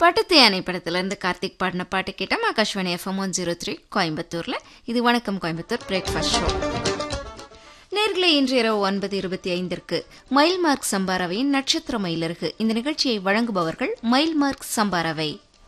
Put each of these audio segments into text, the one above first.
பட்டத்து யானை படத்துல இருந்து கார்த்திக் பாடின பாட்டு கேட்டோம் Akashvani FM one zero three கோயம்புத்தூர்ல இது வணக்கம் கோயம்புத்தூர் பிரேக்ஃபாஸ்ட் ஷோ நேர்களே இன்று இரவு ஒன்பது இருபத்தி ஐந்திற்கு மைல்மார்க் சம்பாரவையின் நட்சத்திர மயிலருகு இந்த நிகழ்ச்சியை வழங்குபவர்கள் மைல்மார்க் சம்பாரவை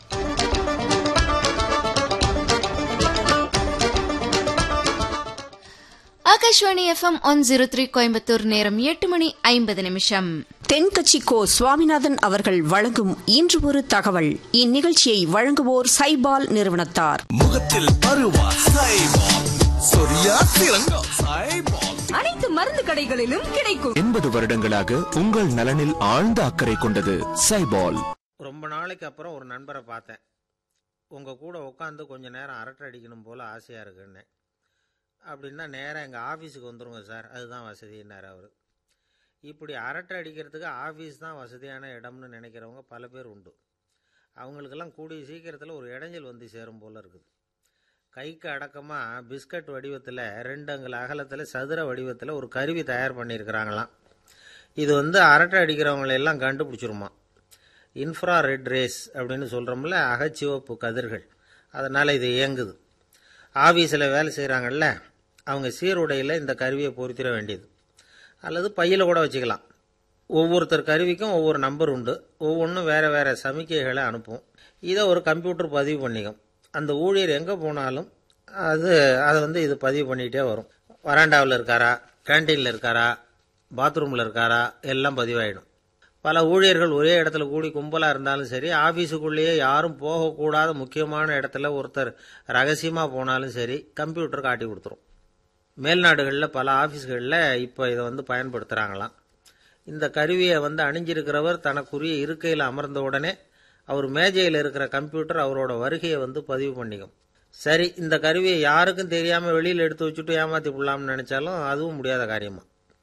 Akashvani FM one zero three Coimbatore நேரம் எட்டு மணி ஐம்பது நிமிஷம் தென்கட்சி கோ சுவாமிநாதன் அவர்கள் வழங்கும் இன்று ஒரு தகவல் இந்நிகழ்ச்சியை வழங்குவோர் சைபால் நிறுவனத்தார் முகத்தில் பருவா சைபால் சொரியா சிறங்கா சைபால் அனைத்து மருந்து கடைகளிலும் கிடைக்கும் எண்பது வருடங்களாக உங்கள் நலனில் ஆழ்ந்த அக்கறை கொண்டது சைபால் ரொம்ப நாளைக்கு அப்புறம் ஒரு நண்பரை பார்த்தேன் உங்கள் கூட உட்காந்து கொஞ்ச நேரம் அரட்டை அடிக்கணும் போல் ஆசையாக இருக்குன்னு அப்படின்னா நேராக எங்கள் ஆஃபீஸுக்கு வந்துருங்க சார் அதுதான் வசதின்னார் அவர் இப்படி அரட்டை அடிக்கிறதுக்கு ஆஃபீஸ் தான் வசதியான இடம்னு நினைக்கிறவங்க பல பேர் உண்டு அவங்களுக்கெல்லாம் கூடிய சீக்கிரத்தில் ஒரு இடைஞ்சல் வந்து சேரும் போல் இருக்குது கைக்கு அடக்கமாக பிஸ்கட் வடிவத்தில் ரெண்டு அங்குல அகலத்தில் சதுர வடிவத்தில் ஒரு கருவி தயார் பண்ணியிருக்கிறாங்களாம் இது வந்து அரட்டை அடிக்கிறவங்களை எல்லாம் கண்டுபிடிச்சிருமா இன்ஃப்ரா ரெட் ரேஸ் அப்படின்னு சொல்கிறோம்ல அகச்சிவப்பு கதிர்கள் அதனால் இது இயங்குது ஆஃபீஸில் வேலை செய்கிறாங்கல்ல அவங்க சீருடையில் இந்த கருவியை பொருத்திட வேண்டியது அல்லது பையில் கூட வச்சுக்கலாம் ஒவ்வொருத்தர் கருவிக்கும் ஒவ்வொரு நம்பர் உண்டு ஒவ்வொன்றும் வேறு வேறு சமிக்கைகளை அனுப்பும் இதை ஒரு கம்ப்யூட்டர் பதிவு பண்ணிக்கும் அந்த ஊழியர் எங்கே போனாலும் அது அதை வந்து இது பதிவு பண்ணிகிட்டே வரும் வராண்டாவில் இருக்காரா கேன்டீனில் இருக்காரா பாத்ரூமில் இருக்காரா எல்லாம் பதிவாயிடும் பல ஊழியர்கள் ஒரே இடத்துல கூடி கும்பலாக இருந்தாலும் சரி ஆஃபீஸுக்குள்ளேயே யாரும் போகக்கூடாத முக்கியமான இடத்துல ஒருத்தர் ரகசியமாக போனாலும் சரி கம்ப்யூட்டர் காட்டி கொடுத்துரும் மேல்நாடுகளில் பல ஆஃபீஸ்களில் இப்போ இதை வந்து பயன்படுத்துகிறாங்களாம் இந்த கருவியை வந்து அணிஞ்சிருக்கிறவர் தனக்குரிய இருக்கையில் அமர்ந்த உடனே அவர் மேஜையில் இருக்கிற கம்ப்யூட்டர் அவரோட வருகையை வந்து பதிவு பண்ணிக்கும் சரி இந்த கருவியை யாருக்கும் தெரியாமல் வெளியில் எடுத்து வச்சுட்டு ஏமாற்றி விடலாம்னு நினச்சாலும் அதுவும் முடியாத காரியமா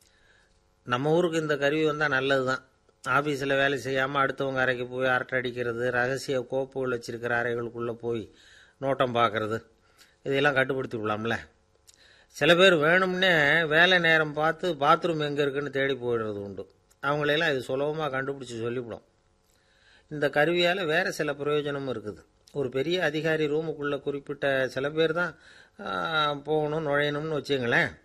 நம்ம ஊருக்கு இந்த கருவி வந்தால் நல்லது தான் ஆஃபீஸில் வேலை செய்யாமல் அடுத்தவங்க அறைக்கு போய் அரட்டை அடிக்கிறது ரகசிய கோப்புகள் வச்சிருக்கிற அறைகளுக்குள்ளே போய் நோட்டம் பார்க்கறது இதையெல்லாம் கட்டுப்படுத்தி விடலாம்ல சில பேர் வேணும்னே வேலை நேரம் பார்த்து பாத்ரூம் எங்கே இருக்குன்னு தேடி போயிடுறது உண்டு அவங்களையெல்லாம் இது சுலபமாக கண்டுபிடிச்சி சொல்லிவிடும் இந்த கருவியால் வேறு சில பிரயோஜனமும் இருக்குது ஒரு பெரிய அதிகாரி ரூமுக்குள்ளே குறிப்பிட்ட சில பேர் தான் ஆ, போகணும் நுழையணும்னு வச்சுங்களேன்